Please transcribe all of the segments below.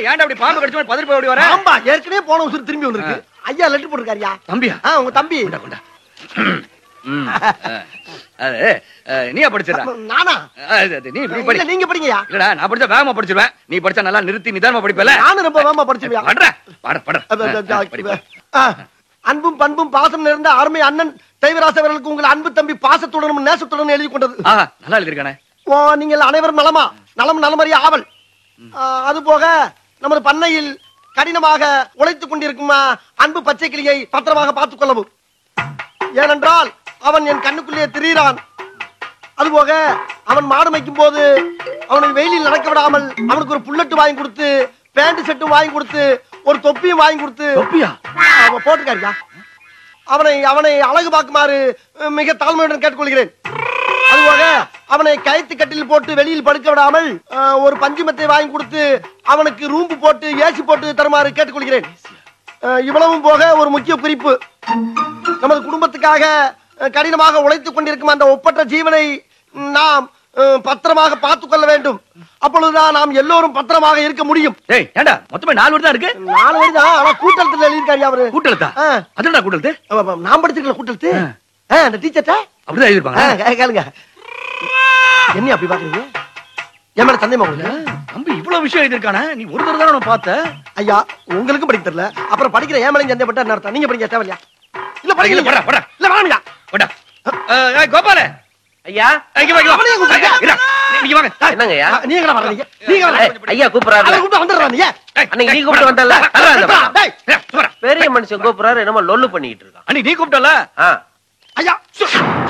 ஏய் ஏன்டா அப்படி பாம்பு கடிச்சு பதறி போய் ஓடி வர ஆம்பா ஏற்கனவே போன உசுறு திரும்பி வந்திருக்கு ஐயா லெட்டர் போட்டிருக்காருயா தம்பியா ஆ உங்க தம்பி கொண்டா கொண்டா ம், ஆ. அது ஆ, நீயா படிச்சிடா நானா நீ இப்படி படி இல்ல நீங்க படிங்கயா இல்லடா நான் படிச்சா வேகமா படிச்சிருவேன் நீ படிச்சா நல்லா நிறுத்தி நிதானமா படிப்பல நானும் ரொம்ப வேகமா படிச்சிருவியா படுற பட பட அது, அது, அது, படி, படி. ஆ, அன்பும் பண்பும் பாசம் நிறைந்த அருமை அண்ணன் தெய்வராச அவர்களுக்கு உங்கள் அன்பு தம்பி பாசத்துடனும் நேசத்துடனும் எழுதி கொண்டது ஆஹா நல்லா எழுதிருக்கானே ஓ, நீங்கள் அனைவரும் நலமா நலம் நலமறிய ஆவல் ஆ, அது போக நமது பண்ணையில் கடினமாக உழைத்துக் கொண்டிருக்கும் ஆ, அன்பு பச்சை கிளியை பத்திரமாக பார்த்துக் கொள்ளவும் ஏனென்றால் அவன் என் கண்ணுக்குள்ளே திரியிறான் அதுபோக அவன் மாடு மேய்க்கும் போது அவனை வெயிலில் நடக்க விடாமல் அவனுக்கு ஒரு புல்லட்டு வாங்கி கொடுத்து பேண்ட் செட்டும் வாங்கி கொடுத்து ஒரு தொப்பியும் வாங்கி கொடுத்து தொப்பியா அவன் போட்டுக்காரியா அவனை அவனை அழகு பார்க்குமாறு அஹ், மிக தாழ்மையுடன் கேட்டுக்கொள்கிறேன் அதுபோக அவனை கயிற்று கட்டில் போட்டு வெளியில் படுக்க விடாமல் அஹ், ஒரு பஞ்சுமத்தை வாங்கி கொடுத்து அவனுக்கு ரூம்பு போட்டு ஏசி போட்டு தருமாறு கேட்டுக்கொள்கிறேன் அஹ், இவ்வளவும் போக ஒரு முக்கிய குறிப்பு நமது குடும்பத்துக்காக அஹ், கடினமாக உழைத்துக் கொண்டிருக்கும் அந்த ஒப்பற்ற ஜீவனை நாம் அஹ், பத்திரமாக பார்த்துக் கொள்ள வேண்டும் அப்பொழுதுதான் நாம் எல்லோரும் பத்திரமாக இருக்க முடியும் டேய் ஏன்டா மொத்தமே நாலு வரி தான் இருக்கு நாலு வயது தான் ஆனா கூட்டத்தில் எழுதியிருக்காரு அவரு கூட்டெழுத்தா ஆ. அதுடா கூட்டெழுத்து அப்ப, அப்ப, நான் படிச்சிருக்கல கூட்டத்து ஆ. அந்த டீச்சர்ட்ட அப்படிதான் எழுதிருப்பாங்க கேளுங்க என்ன அப்படி பாக்குறீங்க என் மேல சந்தேகமா உங்களுக்கு தம்பி இவ்வளவு விஷயம் எழுதிருக்கானே நீ ஒரு தடவை தானே பார்த்த ஐயா உங்களுக்கும் படிக்க தெரியல அப்புறம் படிக்கிற ஏன் மேலையும் சந்தேகப்பட்டா என்ன அர்த்தம் நீங்க படிக்க தேவையா இல்ல இல்ல, படிக்கல போடா, போடா. இல்ல வாங்க போடா ஏய் கோபால ஐயா இங்க வா, இங்க வா. அவனையும் கூப்பிடுங்க. இருடா, நீ இங்க வாங்க என்னங்க ஐயா நீங்க எங்கடா வர்றீங்க நீங்க ஏய், ஐயா கூப்பிடுறாரு அவரை கூப்பிட்டு வந்துடுறான் நீ ஏய், அன்னைக்கு நீ ஏய், கூப்பிட்டு வந்தல்ல? வா, வர்றா, வா, வா. வா. டேய். ஏய், சும்மா. பெரிய மனுஷன் கூப்பிடுறாரு என்னமோ லொல்லு பண்ணிட்டு இருக்கான் அன்னைக்கு நீ கூப்பிட்டல ஆ, ஐயா சு.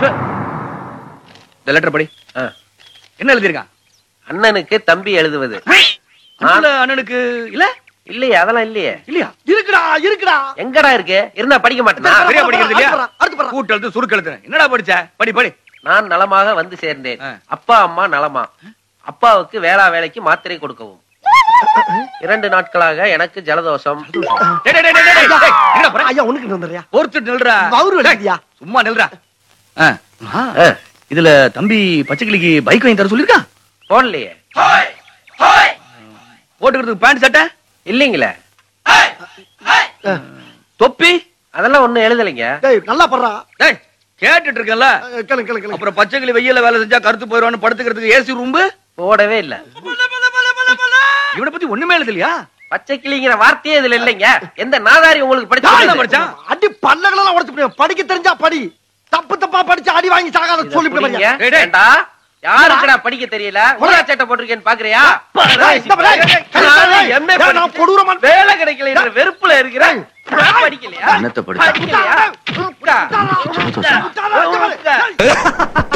இந்த லெட்டர் படி ஆ. என்ன எழுதிருக்கான் அண்ணனுக்கு தம்பி எழுதுவது அண்ணல அண்ணனுக்கு இல்ல இல்லையே அதெல்லாம் இல்லையே இல்லையா இருக்குடா இருக்குடா எங்கடா இருக்கு இருந்தா படிக்க மாட்டேனா சரியா படிக்கிறது இல்லையா அடுத்து அடுத்து பாரு. கூட்டெழுத்து சுருக்கெழுத்து என்னடா படிச்ச படி படி நான் நலமாக வந்து சேர்ந்தேன் ஆ. அப்பா அம்மா நலமா அப்பாவுக்கு வேளா வேலைக்கு மாத்திரை கொடுக்கவும் இரண்டு நாட்களாக எனக்கு ஜலதோஷம் டேய், டேய், டேய், டேய், டேய், டேய், என்னடா போற? ஐயா உனக்கு வந்துடுறியா பொறுத்து நில்றா வவுறு வலிக்குதியா? டேய், சும்மா நில்றா ஆ, ஆ, ஆ, இதுல தம்பி பச்சைக்கிளிக்கு பைக் வாங்கி தர சொல்லிருக்கான் போடலையே போட்டுக்கிறதுக்கு பேண்ட் சட்டை இல்லைங்களே தொப்பி அதெல்லாம் ஒண்ணும் எழுதலைங்க டேய் நல்லா படுறா டேய் கேட்டுட்டு இருக்கேன்ல அஹ், கேளு கேளு கேளு அப்புறம் பச்சைக்கிளி வெயில்ல வேலை செஞ்சா கருத்து போயிடுவான்னு படுத்துக்கிறதுக்கு ஏசி ரூம்பு போடவே இல்ல இவனை பத்தி ஒண்ணுமே எழுதலையா பச்சை கிளிங்கிற வார்த்தையே இதுல இல்லைங்க எந்த நாதாரி உங்களுக்கு யார் தான் படிச்சு படிச்சான்? அடி பல்லகளெல்லாம் உடைச்சு போடுவேன். படிக்க தெரிஞ்சா படி தப்பு தப்பா படிச்சு அடி வாங்கி சாகாத சொல்லிவிட்டு புடிங்க. டேய், டேய். ஏண்டா, யாருக்குடா படிக்க தெரியல ஊரா சட்டை போட்டிருக்கேன்னு பாக்குறியா நான் MA நான் கொடூரமா வேலை கிடைக்கல என்ற வெறுப்புல இருக்கிறேன் நான் படிக்கலையா என்னத்த படிச்சா? படிக்கலையா? உடா. உடா. உடா.